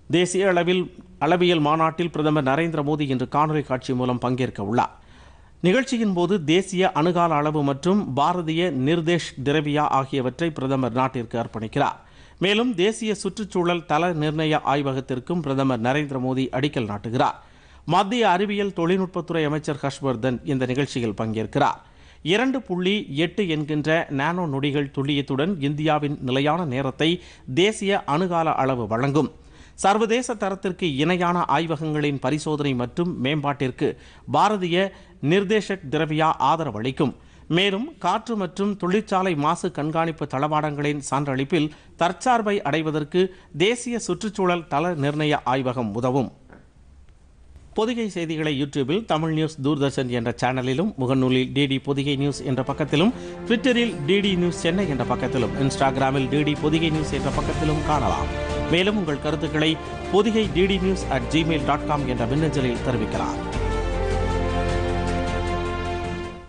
தேசிய அளவில் அளவியல் மாநாட்டில் பிரதமர் நரேந்திர மோடி இன்று காணொலி காட்சி மூலம் பங்கேற்க உள்ளார் நிகழ்ச்சியின் போது தேசிய அணுகால அளவு மற்றும் பாரதிய நிர்தேஷ் திரவியா ஆகியவற்றை பிரதமர் நாட்டிற்கு அர்ப்பணிக்கிறார் மேலும் தேசிய சுற்றுச்சூழல் தல நிர்ணய ஆய்வகத்திற்கும் பிரதமர் நரேந்திர மோடி அடிக்கல் நாட்டுகிறார் மத்திய அறிவியல் தொழில்நுட்பத்துறை அமைச்சர் ஹர்ஷ்வர்தன் இந்த நிகழ்ச்சியில் பங்கேற்கிறார் இரண்டு புள்ளி எட்டு என்கின்ற நானோ நொடிகள் துல்லியத்துடன் இந்தியாவின் நிலையான நேரத்தை தேசிய அணுகால அளவு வழங்கும் சர்வதேச தரத்திற்கு இணையான ஆய்வகங்களின் பரிசோதனை மற்றும் மேம்பாட்டிற்கு பாரதிய நிர்தேஷக் திரவியா ஆதரவளிக்கும் மேலும் காற்று மற்றும் தொழிற்சாலை மாசு கண்காணிப்பு தளவாடங்களின் சான்றளிப்பில் தற்சார்பை அடைவதற்கு தேசிய சுற்றுச்சூழல் தல நிர்ணய ஆய்வகம் உதவும் பொதிகை செய்திகளை யூடியூபில் தமிழ் நியூஸ் தூர்தர்ஷன் என்ற சேனலிலும் முகநூலில் டிடி பொதிகை நியூஸ் என்ற பக்கத்திலும் ட்விட்டரில் டிடி நியூஸ் சென்னை என்ற பக்கத்திலும் இன்ஸ்டாகிராமில் டிடி பொதிகை நியூஸ் என்ற பக்கத்திலும் காணலாம் மேலும் உங்கள் கருத்துக்களை Podhigai DD news at Gmail dot com என்ற மின்னஞ்சலில் தெரிவிக்கலாம்